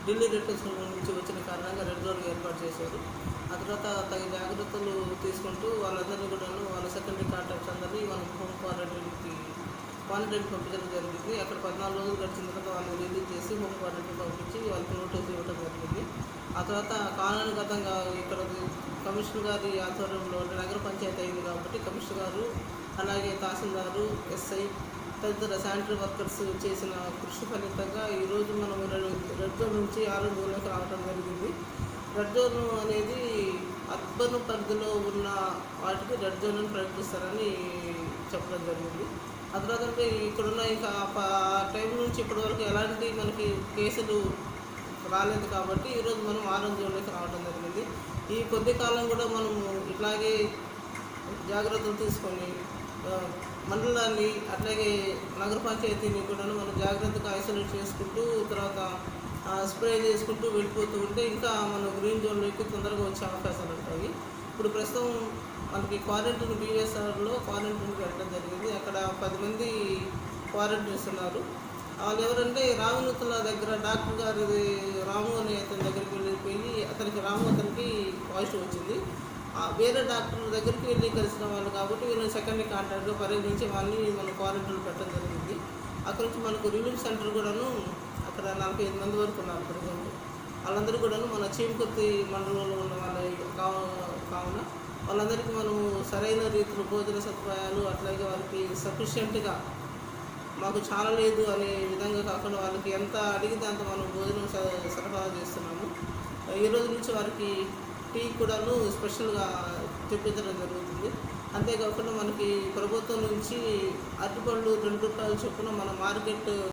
Delhi red cross నుంచి వచ్చిన కారణంగా రెడ్ జోన్ ఏర్పాటు చేశారు ఆ తర్వాత తగిన జాగ్రత్తలు తీసుకుంటూ వాళ్ళందరినీ కూడా వాళ్ళ సెకండరీ కాంటాక్ట్స్ అందరినీ మనం హోమ్ క్వారంటైన్కి క్వారంటైన్ పంపించడం జరిగింది అక్కడ పద్నాలుగు రోజులు గడిచిన తర్వాత వాళ్ళని రిలీజ్ చేసి హోమ్ క్వారంటైన్ పంపించి వాళ్ళకి నోటీస్ ఇవ్వడం జరిగింది ఆ తర్వాత కాలానుగతంగా ఇక్కడ కమిషనర్ గారి ఆధ్వర్యంలో అంటే నగర పంచాయతీ అయింది కాబట్టి కమిషనర్ గారు అలాగే తహసీల్దారు ఎస్ఐ తదితర శానిటరీ వర్కర్స్ చేసిన కృషి ఫలితంగా ఈరోజు మనం రెడ్ రెడ్ జోన్ నుంచి ఆరెంజ్ జోన్లోకి రావడం జరిగింది రెడ్ జోన్ అనేది అర్బన్ పరిధిలో ఉన్న వాటికి రెడ్ జోన్ అని ప్రకటిస్తారని చెప్పడం జరిగింది ఆ తర్వాత అంటే ఇక్కడున్న ఇంకా ఆ టైం నుంచి ఇప్పటి వరకు ఎలాంటి మనకి కేసులు రాలేదు కాబట్టి ఈరోజు మనం ఆరెంజ్ జోన్లోకి రావడం జరిగింది ఈ కొద్ది కాలం కూడా మనము ఇట్లాగే జాగ్రత్తలు తీసుకొని ఆ, మండలాన్ని అట్లాగే నగర పంచాయతీని కూడా మనం జాగ్రత్తగా ఐసోలేట్ చేసుకుంటూ తర్వాత ఆ, స్ప్రే చేసుకుంటూ వెళ్ళిపోతూ ఉంటే ఇంకా మనం గ్రీన్ జోన్లోకి తొందరగా వచ్చే అవకాశాలు ఉంటాయి ఇప్పుడు ప్రస్తుతం మనకి క్వారంటైన్ బీఎస్ఆర్లో క్వారంటైన్కి వెళ్ళడం జరిగింది అక్కడ పది మంది క్వారంటైన్స్ ఉన్నారు వాళ్ళు ఎవరంటే రామనూతుల దగ్గర డాక్టర్ గారి రాము అనే అతని దగ్గరికి వెళ్ళిపోయి అతనికి రాము అతనికి పాజిటివ్ వచ్చింది ఆ వేరే డాక్టర్ దగ్గరికి వెళ్ళి కలిసిన వాళ్ళు కాబట్టి వీళ్ళని సెకండ్ కాంటాక్ట్గా పరిగణించి వాళ్ళని మనం క్వారంటైన్ పెట్టడం జరిగింది అక్కడ నుంచి మనకు రిలీఫ్ సెంటర్ కూడాను అక్కడ నలభై ఐదు మంది వరకు ఉన్నారు ప్రజెంట్ వాళ్ళందరూ కూడాను మన చీమకుర్తి మండలంలో ఉన్న వాళ్ళ కావ- కావున వాళ్ళందరికీ మనము సరైన రీతిలో భోజన సదుపాయాలు అట్లాగే వారికి సఫిషియెంట్గా మాకు చాలా లేదు అనే విధంగా కాకుండా వాళ్ళకి ఎంత అడిగితే అంత మనం భోజనం స- సరఫరా చేస్తున్నాము ఈ రోజు నుంచి వారికి టీ కూడాను స్పెషల్గా తెప్పించడం జరుగుతుంది అంతేకాకుండా మనకి ప్రభుత్వం నుంచి అరటిపళ్ళు రెండు రూపాయలు చొప్పున మన మార్కెట్